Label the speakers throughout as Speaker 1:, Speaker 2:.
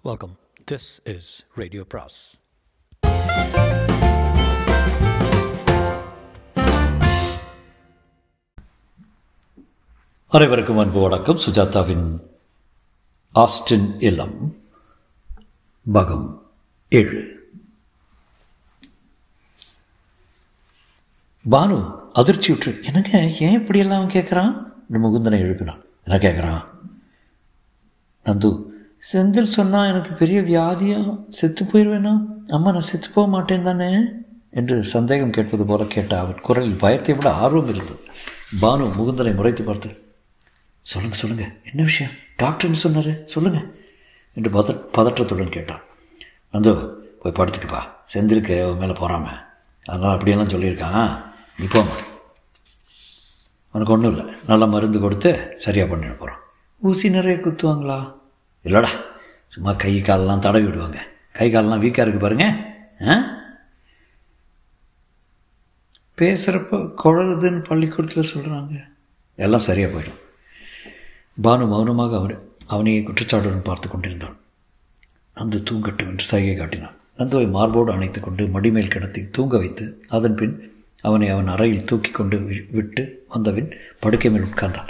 Speaker 1: Welcome. This is Radio Pras.
Speaker 2: அனைவருக்கும் அன்பு வணக்கம் சுஜாதாவின் ஆஸ்டின் இல்லம் பகம் ஏழு பானு அதிர்ச்சியுற்று என்னங்க ஏன் இப்படியெல்லாம் அவன் கேட்குறான் முகுந்தனை எழுப்பினான் என்ன கேட்குறான் நந்து செந்தில் சொன்னால் எனக்கு பெரிய வியாதியா செத்து போயிடுவேனா அம்மா நான் செத்து போக மாட்டேன் தானே என்று சந்தேகம் கேட்பது போல கேட்ட அவன் குரலில் பயத்தை விட ஆர்வம் இருந்தது பானு முகுந்தனை முறைத்து பார்த்து சொல்லுங்கள் சொல்லுங்கள் என்ன விஷயம் டாக்டர்னு சொன்னார் சொல்லுங்கள் என்று பத பதற்றத்துடன் கேட்டான் நந்து போய் படுத்துக்குப்பா செந்திலுக்கு அவன் மேலே போகிறாம அதனால் அப்படியெல்லாம் சொல்லியிருக்கான் நீ போமா அவனுக்கு ஒன்றும் இல்லை நல்ல மருந்து கொடுத்து சரியாக பண்ணிட போகிறான் ஊசி நிறைய குத்துவாங்களா இல்லைடா சும்மா கை காலெல்லாம் தடவி விடுவாங்க கை காலெல்லாம் வீக்காக இருக்குது பாருங்க ஆ பேசுகிறப்ப குழறுதுன்னு பள்ளிக்கூடத்தில் சொல்கிறாங்க எல்லாம் சரியாக போயிடும் பானு மௌனமாக அவர் அவனையே குற்றச்சாட்டுடன் பார்த்து கொண்டிருந்தான் நந்து தூங்கட்டும் என்று சைகை காட்டினான் நந்துவை மார்போடு அணைத்து கொண்டு மடிமேல் கிடத்தி தூங்க வைத்து அதன் பின் அவனை அவன் அறையில் தூக்கி கொண்டு விட்டு வந்தபின் படுக்கை மேல் உட்கார்ந்தான்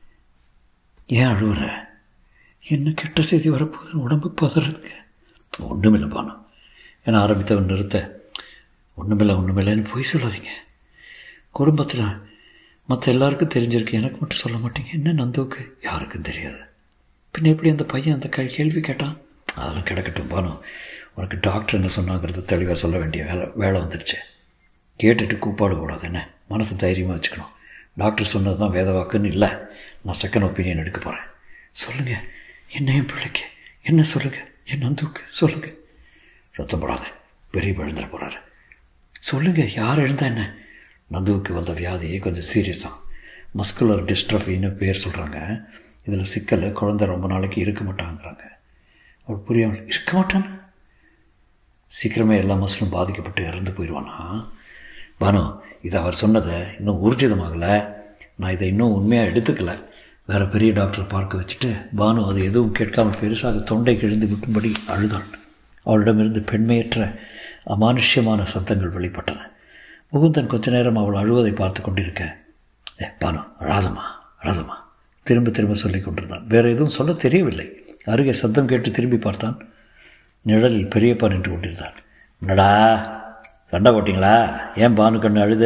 Speaker 2: ஏன் அழுவுற என்ன கெட்ட செய்தி வரப்போகுதுன்னு உடம்பு பதறதுங்க ஒன்றுமில்லை பானு என ஆரம்பித்தவன் நிறுத்த ஒன்றுமில்லை ஒன்றுமில்லைன்னு பொய் சொல்லாதீங்க குடும்பத்தில் மற்ற எல்லாருக்கும் தெரிஞ்சிருக்கு எனக்கு மட்டும் சொல்ல மாட்டீங்க என்ன நந்துவுக்கு யாருக்கும் தெரியாது பின்ன எப்படி அந்த பையன் அந்த க கேள்வி கேட்டான் அதெல்லாம் கிடக்கட்டும் பானு உனக்கு டாக்டர் என்ன சொன்னாங்கிறது தெளிவாக சொல்ல வேண்டிய வேலை வேலை வந்துருச்சு கேட்டுட்டு கூப்பாடு கூடாது என்ன மனசு தைரியமாக வச்சுக்கணும் டாக்டர் சொன்னது தான் வேத வாக்குன்னு இல்லை நான் செகண்ட் ஒப்பீனியன் எடுக்க போகிறேன் சொல்லுங்கள் என்ன என் பிள்ளைக்கு என்ன சொல்லுங்கள் என் நந்துவுக்கு சொல்லுங்கள் சத்தம் போடாத பெரிய எழுந்துட போகிறாரு சொல்லுங்கள் யார் எழுந்தா என்ன நந்துவுக்கு வந்த வியாதி கொஞ்சம் சீரியஸாக மஸ்குலர் டிஸ்ட்ரஃபின்னு பேர் சொல்கிறாங்க இதில் சிக்கல் குழந்தை ரொம்ப நாளைக்கு இருக்க மாட்டாங்கிறாங்க அவள் புரியாமல் இருக்க மாட்டான்னு சீக்கிரமே எல்லா மசிலும் பாதிக்கப்பட்டு இறந்து போயிடுவானா பானு இது அவர் சொன்னதை இன்னும் ஊர்ஜிதமாகலை நான் இதை இன்னும் உண்மையாக எடுத்துக்கல வேறு பெரிய டாக்டரை பார்க்க வச்சுட்டு பானு அது எதுவும் கேட்காமல் பெருசாக தொண்டை கிழிந்து விட்டும்படி அழுதாள் அவளிடமிருந்து பெண்மையற்ற அமானுஷ்யமான சத்தங்கள் வெளிப்பட்டன முகுந்தன் கொஞ்ச நேரம் அவள் அழுவதை பார்த்து கொண்டிருக்க ஏ பானு அழாதம்மா அழாதம்மா திரும்ப திரும்ப சொல்லி கொண்டிருந்தான் வேறு எதுவும் சொல்ல தெரியவில்லை அருகே சத்தம் கேட்டு திரும்பி பார்த்தான் நிழலில் பெரியப்பா நின்று கொண்டிருந்தான் என்னடா சண்டை போட்டிங்களா ஏன் பானு கண்ணு அழுத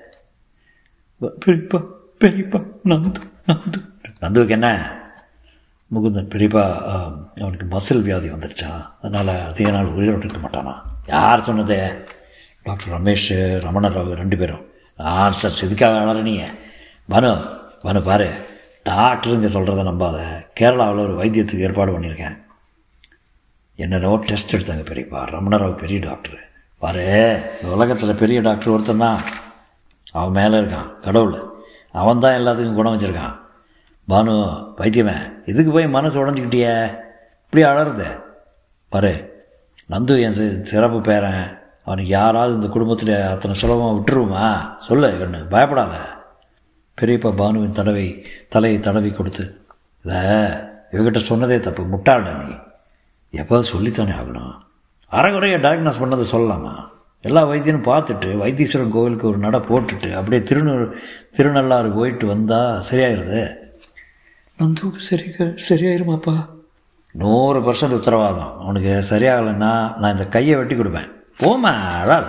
Speaker 2: பெரியப்பா பெரியப்பா நந்து நந்து நந்துவுக்கு என்ன முகுந்தன் பெரியப்பா அவனுக்கு மசில் வியாதி வந்துடுச்சா அதனால் அதிக நாள் உயிரோடு இருக்க மாட்டானா யார் சொன்னது டாக்டர் ரமேஷ் ரமணராவ் ரெண்டு பேரும் ஆன்சர் எதுக்காக வளர நீ மனு மனு பாரு டாக்டருங்க சொல்கிறத நம்பாத கேரளாவில் ஒரு வைத்தியத்துக்கு ஏற்பாடு பண்ணியிருக்கேன் என்னென்னவோ டெஸ்ட் எடுத்தாங்க பெரியப்பா ரமணராவ் பெரிய டாக்டர் பாரு இந்த உலகத்தில் பெரிய டாக்டர் ஒருத்தன் தான் அவன் மேலே இருக்கான் கடவுள் அவன் தான் எல்லாத்துக்கும் குணம் வச்சுருக்கான் பானு வைத்தியமே இதுக்கு போய் மனசு உடஞ்சிக்கிட்டியே இப்படி அழறது பாரு நந்து என் சிறப்பு பேரன் அவனுக்கு யாராவது இந்த குடும்பத்தில் அத்தனை சுலபமாக விட்டுருவோமா சொல்லு கண்ணு பயப்படாத பெரியப்பா பானுவின் தடவை தலையை தடவி கொடுத்து இதை இவகிட்ட சொன்னதே தப்பு முட்டாள்டா நீ எப்போ சொல்லித்தானே ஆகணும் அரைகுறைய டயக்னாஸ் பண்ணதை சொல்லலாமா எல்லா வைத்தியனும் பார்த்துட்டு வைத்தீஸ்வரன் கோவிலுக்கு ஒரு நடை போட்டுட்டு அப்படியே திருநூறு திருநள்ளாறு போயிட்டு வந்தால் சரியாயிருது நந்துவுக்கு சரி சரியாயிருமாப்பா நூறு பர்சன்ட் உத்தரவாதம் அவனுக்கு சரியாகலைன்னா நான் இந்த கையை வெட்டி கொடுப்பேன் போமா அழாத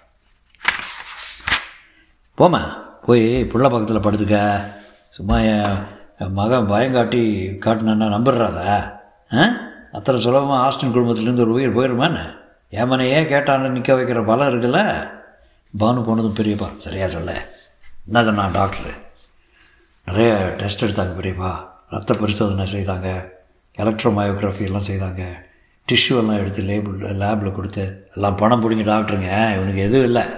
Speaker 2: போமா போய் புள்ள பக்கத்தில் படுத்துக்க சும்மா என் மகன் பயங்காட்டி காட்டினா நம்பிடுறாத ஆ அத்தனை சுலபமாக ஆஸ்டின் குடும்பத்துலேருந்து ஒரு உயிர் போயிடுமான்னு ஏமனையே கேட்டான்னு நிற்க வைக்கிற பலம் இருக்குல்ல பானு போனதும் பெரியப்பா சரியா சொல்ல என்ன சொன்னான் டாக்டரு நிறைய டெஸ்ட் எடுத்தாங்க பெரியப்பா ரத்த பரிசோதனை செய்தாங்க எலக்ட்ரோமயோகிராஃபி எல்லாம் செய்தாங்க டிஷ்யூ எல்லாம் எடுத்து லேபிள் லேபில் கொடுத்து எல்லாம் பணம் பிடிங்க டாக்டருங்க இவனுக்கு எதுவும் இல்லை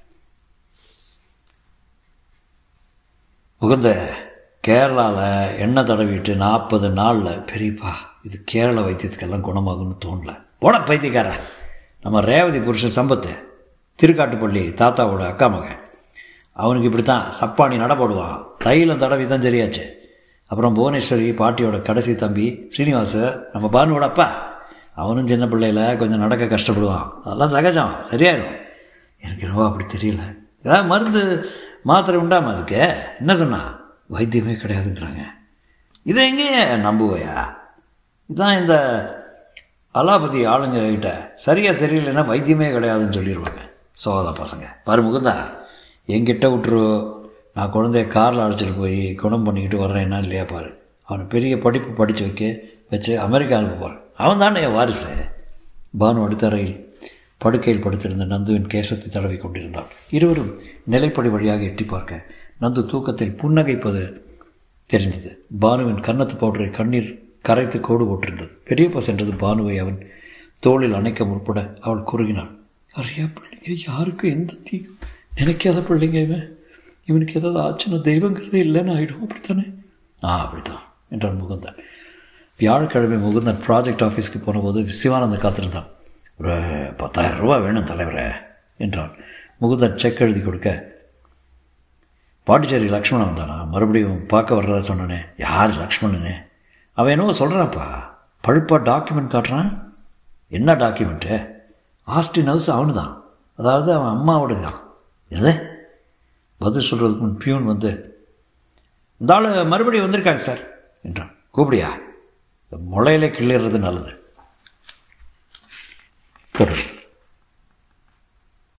Speaker 2: உகந்த கேரளாவில் எண்ணெய் தடவிட்டு நாற்பது நாளில் பெரியப்பா இது கேரள வைத்தியத்துக்கெல்லாம் குணமாகும்னு தோணல போட பைத்தியக்கார நம்ம ரேவதி புருஷன் சம்பத்து திருக்காட்டுப்பள்ளி தாத்தாவோட அக்கா மகன் அவனுக்கு இப்படி தான் சப்பானி நட போடுவான் தைலம் தடவி தான் சரியாச்சு அப்புறம் புவனேஸ்வரி பாட்டியோட கடைசி தம்பி ஸ்ரீனிவாச நம்ம பானுவோட அப்பா அவனும் சின்ன பிள்ளையில கொஞ்சம் நடக்க கஷ்டப்படுவான் அதெல்லாம் சகஜம் சரியாயிடும் எனக்கு ரொம்ப அப்படி தெரியல ஏதாவது மருந்து மாத்திரை உண்டாம அதுக்கு என்ன சொன்னா வைத்தியமே கிடையாதுங்கிறாங்க இதை எங்கேயே நம்புவையா இதான் இந்த அலாபதி ஆளுங்க கிட்ட சரியாக தெரியலன்னா வைத்தியமே கிடையாதுன்னு சொல்லிடுவாங்க சோதா பசங்க பாரு முகுந்தா என்கிட்ட விட்டுரு நான் குழந்தைய காரில் அழைச்சிட்டு போய் குணம் பண்ணிக்கிட்டு வர்றேன்னா இல்லையா பாரு அவனை பெரிய படிப்பு படித்து வைக்க வச்சு அமெரிக்கா அனுப்ப போகிறேன் அவன் தானே என் வாரிசு பானு அடுத்தறையில் படுக்கையில் படுத்திருந்த நந்துவின் கேசத்தை தடவி கொண்டிருந்தான் இருவரும் நிலைப்படி வழியாக எட்டி பார்க்க நந்து தூக்கத்தில் புன்னகைப்பது தெரிந்தது பானுவின் கன்னத்து பவுடரை கண்ணீர் கரைத்து கோடு போட்டிருந்தது பெரியப்பா சென்றது பானுவை அவன் தோளில் அணைக்க முற்பட அவள் குறுகினாள் அறியா பிள்ளைங்க யாருக்கும் எந்த தீ நினைக்காத பிள்ளைங்க இவன் இவனுக்கு ஏதாவது ஆச்சுன்னா தெய்வங்கிறதே இல்லைன்னு ஆகிடும் அப்படித்தானே ஆ அப்படித்தான் என்றான் முகுந்தன் வியாழக்கிழமை முகுந்தன் ப்ராஜெக்ட் ஆஃபீஸ்க்கு போனபோது சிவானந்தன் காத்திருந்தான் ஒரு பத்தாயிரம் ரூபா வேணும் தலைவரே என்றான் முகுந்தன் செக் எழுதி கொடுக்க பாண்டிச்சேரி லக்ஷ்மணன் வந்தானா மறுபடியும் பார்க்க வர்றதா சொன்னானே யார் லக்ஷ்மணனு அவன் என்னவோ சொல்கிறான்ப்பா பழுப்பாக டாக்குமெண்ட் காட்டுறான் என்ன டாக்குமெண்ட்டு ஆஸ்டின் ஹவுஸ் அவனு தான் அதாவது அவன் அம்மாவோட தான் எது பதில் சொல்கிறதுக்கு முன் பியூன் வந்து இந்த ஆள் மறுபடியும் வந்திருக்காங்க சார் என்றான் கூப்பிடியா இந்த முளையிலே கிள்ளிடுறது நல்லது தொடரும்